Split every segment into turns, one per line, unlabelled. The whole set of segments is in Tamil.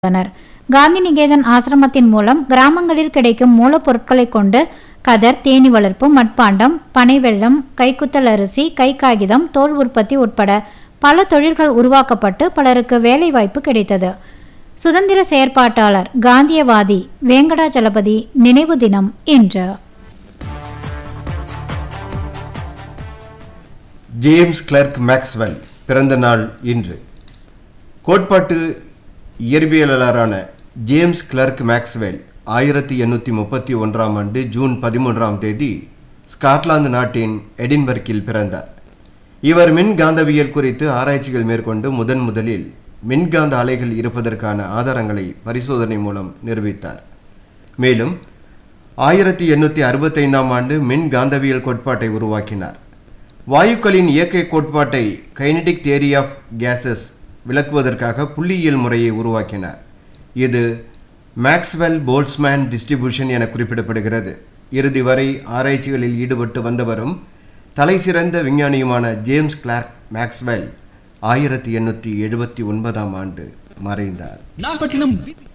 உள்ளனர் காந்தி நிகேதன் ஆசிரமத்தின் மூலம் கிராமங்களில் கிடைக்கும் மூலப்பொருட்களை கொண்டு கதர் தேனீ வளர்ப்பு மட்பாண்டம் பனை வெல்லம் கைக்குத்தல் அரிசி கை காகிதம் தோல் உற்பத்தி உட்பட பல தொழில்கள் உருவாக்கப்பட்டு பலருக்கு வேலைவாய்ப்பு கிடைத்தது சுதந்திர செயற்பாட்டாளர் காந்தியவாதி வேங்கடாச்சலபதி நினைவு தினம் இன்று
ஜேம்ஸ் கிளர்க் மேக்ஸ்வெல் பிறந்த நாள் இன்று கோட்பாட்டு இயற்பியலாளரான ஜேம்ஸ் கிளர்க் மேக்ஸ்வெல் ஆயிரத்தி எண்ணூற்றி முப்பத்தி ஒன்றாம் ஆண்டு ஜூன் பதிமூன்றாம் தேதி ஸ்காட்லாந்து நாட்டின் எடின்பர்க்கில் பிறந்தார் இவர் மின்காந்தவியல் குறித்து ஆராய்ச்சிகள் மேற்கொண்டு முதன் முதலில் மின்காந்த அலைகள் இருப்பதற்கான ஆதாரங்களை பரிசோதனை மூலம் நிரூபித்தார் மேலும் ஆயிரத்தி எண்ணூற்றி அறுபத்தைந்தாம் ஆண்டு மின்காந்தவியல் கோட்பாட்டை உருவாக்கினார் வாயுக்களின் இயற்கை கோட்பாட்டை கைனடிக் தியரி ஆஃப் கேசஸ் விளக்குவதற்காக புள்ளியியல் முறையை உருவாக்கினார் இது மேக்ஸ்வெல் போல்ட்ஸ்மேன் டிஸ்ட்ரிபியூஷன் என குறிப்பிடப்படுகிறது இறுதி வரை ஆராய்ச்சிகளில் ஈடுபட்டு வந்தவரும் தலைசிறந்த விஞ்ஞானியுமான ஜேம்ஸ் கிளார்க் மேக்ஸ்வெல் ஆயிரத்தி எண்ணூற்றி எழுபத்தி ஒன்பதாம் ஆண்டு மறைந்தார்
நாகப்பட்டினம்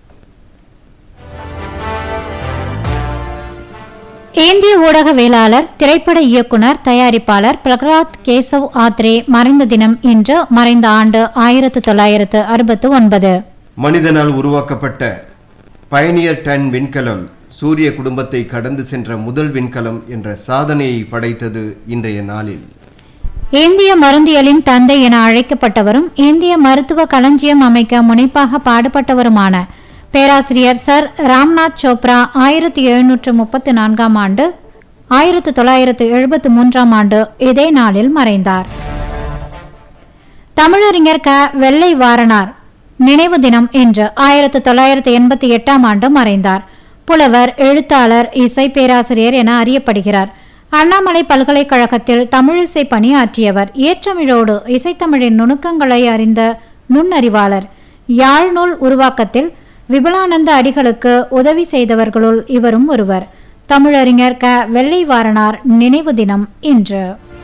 இந்திய ஊடகவியலாளர் திரைப்பட இயக்குனர் தயாரிப்பாளர் பிரகலாத் கேசவ் ஆத்ரே மறைந்த தினம் இன்று மறைந்த ஆண்டு ஆயிரத்து தொள்ளாயிரத்து அறுபத்து ஒன்பது
மனிதனால் உருவாக்கப்பட்ட பயணியர் டென் விண்கலம் சூரிய குடும்பத்தை கடந்து சென்ற முதல் விண்கலம் என்ற சாதனையை படைத்தது இன்றைய நாளில்
இந்திய மருந்தியலின் தந்தை என அழைக்கப்பட்டவரும் இந்திய மருத்துவ களஞ்சியம் அமைக்க முனைப்பாக பாடுபட்டவருமான பேராசிரியர் சர் ராம்நாத் சோப்ரா ஆயிரத்தி எழுநூற்று முப்பத்தி நான்காம் ஆண்டு ஆயிரத்து தொள்ளாயிரத்து எழுபத்து மூன்றாம் ஆண்டு இதே நாளில் மறைந்தார் தமிழறிஞர் க வெள்ளை வாரணார் நினைவு தினம் இன்று ஆயிரத்து தொள்ளாயிரத்து எண்பத்தி எட்டாம் ஆண்டு மறைந்தார் புலவர் எழுத்தாளர் இசை பேராசிரியர் என அறியப்படுகிறார் அண்ணாமலை பல்கலைக்கழகத்தில் தமிழிசை பணியாற்றியவர் ஏற்றமிழோடு இசைத்தமிழின் நுணுக்கங்களை அறிந்த நுண்ணறிவாளர் யாழ்நூல் உருவாக்கத்தில் விபலானந்த அடிகளுக்கு உதவி செய்தவர்களுள் இவரும் ஒருவர் தமிழறிஞர் க வெள்ளை வாரணார் நினைவு தினம் இன்று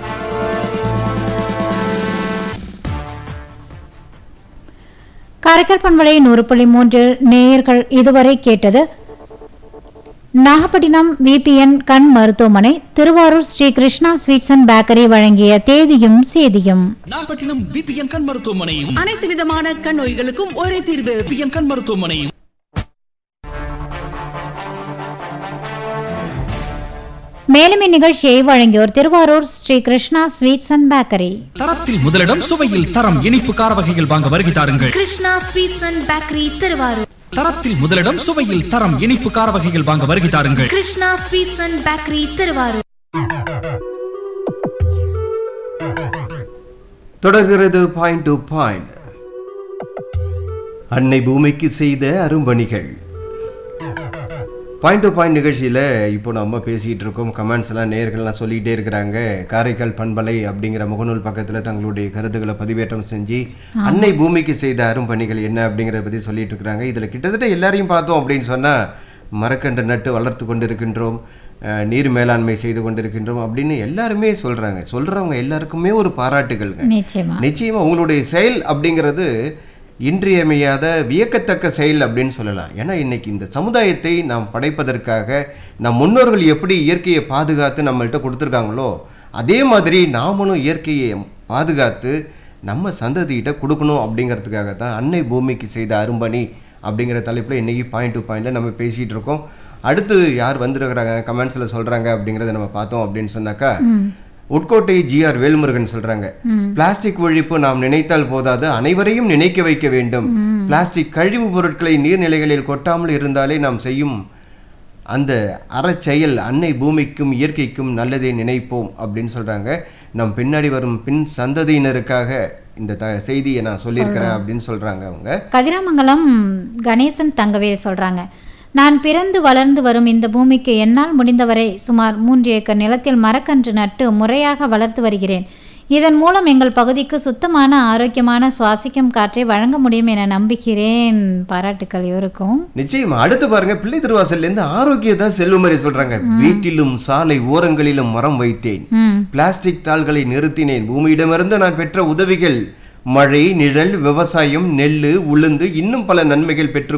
காரைக்கால் பண்பலை நூறு புள்ளி மூன்றில் நேயர்கள் இதுவரை கேட்டது நாகப்பட்டினம் விபிஎன் கண் மருத்துவமனை Thiruvarur Sri Krishna sweets and bakery வழங்கிய தேதியும் சேதியும்
நாகப்பட்டினம் பிபிஎன் கண் மருத்துவமனையும்
அனைத்து விதமான கண் நோய்களுக்கும் ஒரே தீர்வு
பிபிஎன் கண் மருத்துவமனையும்
மேலும் இந்நிகழ்ச்சியை வழங்கியோர் Thiruvarur Sri Krishna sweets and bakery
தரத்தில் முதலிடம் சுவையில் தரம் இனிப்பு கார வகைகள் வாங்க வருகை தாருங்கள்
Krishna sweets and bakery Thiruvarur
தரத்தில் முதலிடம் சுவையில் தரம் இனிப்பு கார வகைகள் வாங்க வருகை தாருங்கள்
Krishna sweets and bakery Thiruvarur
தொடர்கிறது பாயிண்ட் டு பாயிண்ட் அன்னை பூமிக்கு செய்த அரும்பணிகள் பாயிண்ட் டு பாயிண்ட் நிகழ்ச்சியில் இப்போ நம்ம பேசிகிட்டு இருக்கோம் கமெண்ட்ஸ் எல்லாம் நேர்கள்லாம் சொல்லிகிட்டே இருக்கிறாங்க காரைக்கால் பண்பலை அப்படிங்கிற முகநூல் பக்கத்தில் தங்களுடைய கருத்துக்களை பதிவேற்றம் செஞ்சு அன்னை பூமிக்கு செய்த அரும்பணிகள் என்ன அப்படிங்கிறத பற்றி சொல்லிட்டு இருக்கிறாங்க இதில் கிட்டத்தட்ட எல்லாரையும் பார்த்தோம் அப்படின்னு சொன்னால் மரக்கன்று நட்டு வளர்த்து கொண்டு இருக்கின்றோம் அஹ், நீர் மேலாண்மை செய்து கொண்டிருக்கின்றோம் அப்படின்னு எல்லாருமே சொல்கிறாங்க சொல்கிறவங்க எல்லாருக்குமே ஒரு பாராட்டுகள்ங்க
நிச்சயமா
நிச்சயமா உங்களுடைய செயல் அப்படிங்கிறது இன்றியமையாத வியக்கத்தக்க செயல் அப்படின்னு சொல்லலாம் ஏன்னா இன்னைக்கு இந்த சமுதாயத்தை நாம் படைப்பதற்காக நம் முன்னோர்கள் எப்படி இயற்கையை பாதுகாத்து நம்மள்கிட்ட கொடுத்துருக்காங்களோ அதே மாதிரி நாமளும் இயற்கையை பாதுகாத்து நம்ம சந்ததிகிட்ட கொடுக்கணும் அப்படிங்கிறதுக்காக தான் அன்னை பூமிக்கு செய்த அரும்பணி அப்படிங்கிற தலைப்பில் இன்னைக்கு பாயிண்ட் டு பாயிண்டில் நம்ம பேசிகிட்டு இருக்கோம் அடுத்து யார் வந்திருக்கிறாங்க கமெண்ட்ஸில் சொல்கிறாங்க அப்படிங்கிறத நம்ம பார்த்தோம் அப்படின்னு சொன்னாக்கா உட்கோட்டை ஜிஆர் வேல்முருகன் சொல்றாங்க பிளாஸ்டிக் ஒழிப்பு நாம் நினைத்தால் போதாது அனைவரையும் நினைக்க வைக்க வேண்டும் பிளாஸ்டிக் கழிவு பொருட்களை நீர்நிலைகளில் கொட்டாமல் இருந்தாலே நாம் செய்யும் அந்த அறச்செயல் அன்னை பூமிக்கும் இயற்கைக்கும் நல்லதை நினைப்போம் அப்படின்னு சொல்றாங்க நம் பின்னாடி வரும் பின் சந்ததியினருக்காக இந்த த செய்தியை நான் சொல்லியிருக்கிறேன் அப்படின்னு சொல்றாங்க அவங்க
கதிராமங்கலம் கணேசன் தங்கவேல் சொல்றாங்க நான் பிறந்து வளர்ந்து வரும் இந்த பூமிக்கு என்னால் முடிந்தவரை சுமார் மூன்று ஏக்கர் நிலத்தில் மரக்கன்று நட்டு முறையாக வளர்த்து வருகிறேன் இதன் மூலம் எங்கள் பகுதிக்கு சுத்தமான ஆரோக்கியமான சுவாசிக்கும் காற்றை வழங்க முடியும் என நம்புகிறேன் பாராட்டுக்கள் இவருக்கும்
நிச்சயமா அடுத்து பாருங்க பிள்ளை திருவாசல்ல இருந்து ஆரோக்கியத்தை செல்லுமறை சொல்றாங்க வீட்டிலும் சாலை ஓரங்களிலும் மரம் வைத்தேன்
ம்
பிளாஸ்டிக் தாள்களை நிறுத்தினேன் பூமியிடமிருந்து நான் பெற்ற உதவிகள் மழை நிழல் விவசாயம் நெல்லு உளுந்து இன்னும் பல நன்மைகள் பெற்று